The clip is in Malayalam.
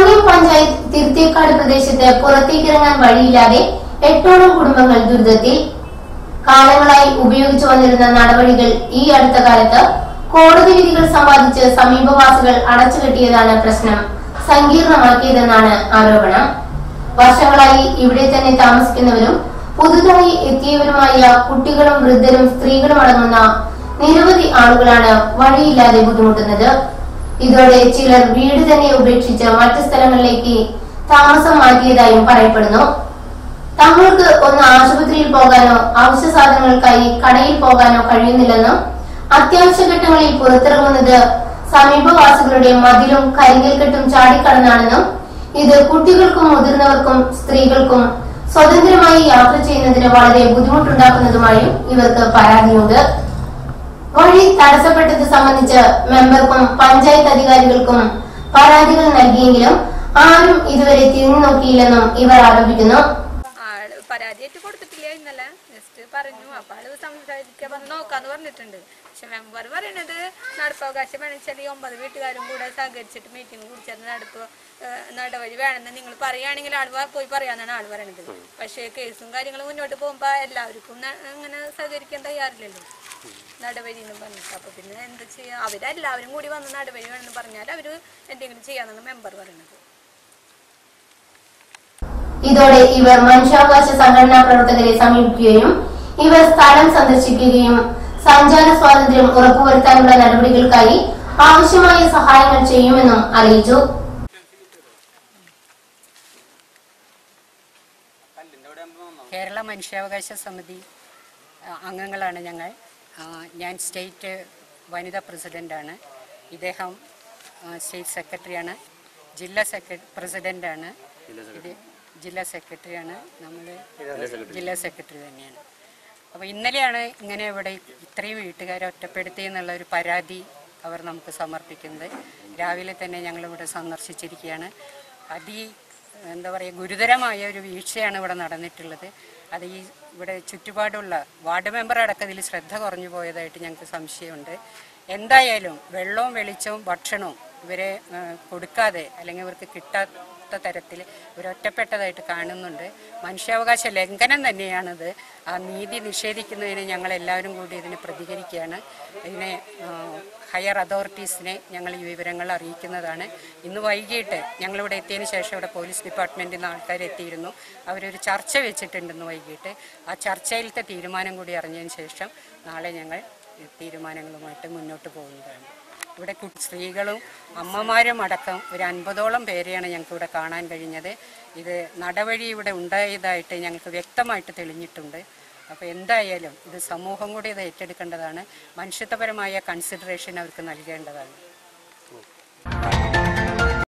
കോന്നി പഞ്ചായത്ത് തിരുത്തേക്കാട് പ്രദേശത്ത് പുറത്തേക്കിറങ്ങാൻ വഴിയില്ലാതെ എട്ടോളം കുടുംബങ്ങൾ ദുരിതത്തിൽ കാലങ്ങളായി ഉപയോഗിച്ചു വന്നിരുന്ന നടപടികൾ ഈ അടുത്ത കാലത്ത് കോടതി വിധികൾ സമ്പാദിച്ച് സമീപവാസികൾ അടച്ചുകെട്ടിയതാണ് പ്രശ്നം സങ്കീർണമാക്കിയതെന്നാണ് ആരോപണം വർഷങ്ങളായി ഇവിടെ തന്നെ താമസിക്കുന്നവരും പുതുതായി എത്തിയവരുമായ കുട്ടികളും വൃദ്ധരും സ്ത്രീകളും അടങ്ങുന്ന നിരവധി ആളുകളാണ് വഴിയില്ലാതെ ബുദ്ധിമുട്ടുന്നത് ഇതോടെ ചിലർ വീട് തന്നെ ഉപേക്ഷിച്ച് മറ്റു സ്ഥലങ്ങളിലേക്ക് താമസം മാറ്റിയതായും പറയപ്പെടുന്നു തങ്ങൾക്ക് ഒന്ന് ആശുപത്രിയിൽ പോകാനോ അവശ്യ സാധനങ്ങൾക്കായി കടയിൽ പോകാനോ കഴിയുന്നില്ലെന്നും അത്യാവശ്യ ഘട്ടങ്ങളിൽ പുറത്തിറങ്ങുന്നത് സമീപവാസികളുടെ മതിലും കരിങ്കൽക്കെട്ടും ചാടിക്കടന്നാണെന്നും ഇത് കുട്ടികൾക്കും മുതിർന്നവർക്കും സ്ത്രീകൾക്കും സ്വതന്ത്രമായി യാത്ര ചെയ്യുന്നതിന് വളരെ ബുദ്ധിമുട്ടുണ്ടാക്കുന്നതുമായും ഇവർക്ക് പരാതിയുണ്ട് വഴി തടസ്സപ്പെട്ടത് സംബന്ധിച്ച് മെമ്പർക്കും പഞ്ചായത്ത് അധികാരികൾക്കും പരാതികൾ നൽകിയെങ്കിലും ആരും ഇതുവരെ തിരിഞ്ഞു നോക്കിയില്ലെന്നും ഇവർ ആരോപിക്കുന്നു ആള് പരാതിയായിട്ട് കൊടുത്തിട്ടില്ല ഇന്നലെ ജസ്റ്റ് പറഞ്ഞു അപ്പൊ ആള് സംസാരിക്കാൻ വന്ന് നോക്കാന്ന് പറഞ്ഞിട്ടുണ്ട് പക്ഷെ മെമ്പർ പറയണത് നടപ്പവകാശം വേണമെച്ചാൽ ഈ ഒമ്പത് വീട്ടുകാരും കൂടെ സഹകരിച്ചിട്ട് മീറ്റിംഗ് കുടിച്ചത് നടപ്പ് ഏഹ് നടവഴി വേണമെന്ന് നിങ്ങൾ പറയുകയാണെങ്കിൽ ആൾ വ- പോയി പറയാന്നാണ് ആൾ പറയണത് പക്ഷേ കേസും കാര്യങ്ങളും മുന്നോട്ട് പോകുമ്പോൾ എല്ലാവർക്കും ന- അങ്ങനെ സഹകരിക്കാൻ തയ്യാറില്ലല്ലോ നടവഴി എന്ന് പറഞ്ഞിട്ട് അപ്പൊ പിന്നെ എന്ത് ചെയ്യാ അവരെല്ലാവരും കൂടി വന്ന് നടവഴി വേണമെന്ന് പറഞ്ഞാൽ അവര് എന്തെങ്കിലും ചെയ്യാന്നാണ് മെമ്പർ പറയണത് ഇതോടെ ഇവർ മനുഷ്യാവകാശ സംഘടനാ പ്രവർത്തകരെ സമീപിക്കുകയും ഇവർ സ്ഥലം സന്ദർശിക്കുകയും സഞ്ചാര സ്വാതന്ത്ര്യം ഉറപ്പുവരുത്താനുള്ള നടപടികൾക്കായി ആവശ്യമായ സഹായങ്ങൾ ചെയ്യുമെന്നും അറിയിച്ചു കേരള മനുഷ്യാവകാശ സമിതി ആ, അംഗങ്ങളാണ് ഞങ്ങൾ ആ, ഞാൻ സ്റ്റേറ്റ് വനിതാ പ്രസിഡൻ്റാണ് ഇദ്ദേഹം ആ, സ്റ്റേറ്റ് സെക്രട്ടറിയാണ് ജില്ലാ സെക്രട്ടറി പ്രസിഡൻ്റാണ് ഇത് ജില്ലാ സെക്രട്ടറിയാണ് നമ്മൾ ജില്ലാ സെക്രട്ടറി തന്നെയാണ് അപ്പോൾ ഇന്നലെയാണ് ഇങ്ങനെ ഇവിടെ ഇത്രയും വീട്ടുകാരെ ഒറ്റപ്പെടുത്തി എന്നുള്ള ഒരു പരാതി അവർ നമുക്ക് സമർപ്പിക്കുന്നത് രാവിലെ തന്നെ ഞങ്ങളിവിടെ സന്ദർശിച്ചിരിക്കുകയാണ് അതി എന്താ പറയുക ഗുരുതരമായ ഒരു വീഴ്ചയാണ് ഇവിടെ നടന്നിട്ടുള്ളത് അത് ഈ ഇവിടെ ചുറ്റുപാടുള്ള വാർഡ് മെമ്പർ അടക്കം ഇതിൽ ശ്രദ്ധ കുറഞ്ഞു പോയതായിട്ട് ഞങ്ങൾക്ക് സംശയമുണ്ട് എന്തായാലും വെള്ളവും വെളിച്ചവും ഭക്ഷണവും ഇവരെ ആ, കൊടുക്കാതെ അല്ലെങ്കിൽ ഇവർക്ക് കിട്ടാത്ത തരത്തിൽ ഇവരൊറ്റപ്പെട്ടതായിട്ട് കാണുന്നുണ്ട് മനുഷ്യാവകാശ ലംഘനം തന്നെയാണിത് ആ നീതി നിഷേധിക്കുന്നതിന് ഞങ്ങൾ എല്ലാവരും കൂടി ഇതിന് പ്രതികരിക്കുകയാണ് ഇതിനെ ആ, ഹയർ അതോറിറ്റീസിനെ ഞങ്ങൾ ഈ വിവരങ്ങൾ അറിയിക്കുന്നതാണ് ഇന്ന് വൈകിട്ട് ഞങ്ങളിവിടെ എത്തിയതിന് ശേഷം ഇവിടെ പോലീസ് ഡിപ്പാർട്ട്മെൻറ്റിൽ നിന്ന് ആൾക്കാർ എത്തിയിരുന്നു അവരൊരു ചർച്ച വെച്ചിട്ടുണ്ടെന്ന് വൈകിട്ട് ആ ചർച്ചയിലത്തെ തീരുമാനം കൂടി അറിഞ്ഞതിന് ശേഷം നാളെ ഞങ്ങൾ തീരുമാനങ്ങളുമായിട്ട് മുന്നോട്ട് പോകുന്നതാണ് ഇവിടെ കു- സ്ത്രീകളും അമ്മമാരും അടക്കം ഒരു അൻപതോളം പേരെയാണ് ഞങ്ങൾക്ക് ഇവിടെ കാണാൻ കഴിഞ്ഞത് ഇത് നടവഴി ഇവിടെ ഉണ്ടായതായിട്ട് ഞങ്ങൾക്ക് വ്യക്തമായിട്ട് തെളിഞ്ഞിട്ടുണ്ട് അപ്പോൾ എന്തായാലും ഇത് സമൂഹം കൂടി ഇത് ഏറ്റെടുക്കേണ്ടതാണ് മനുഷ്യത്വപരമായ കൺസിഡറേഷൻ അവർക്ക് നൽകേണ്ടതാണ്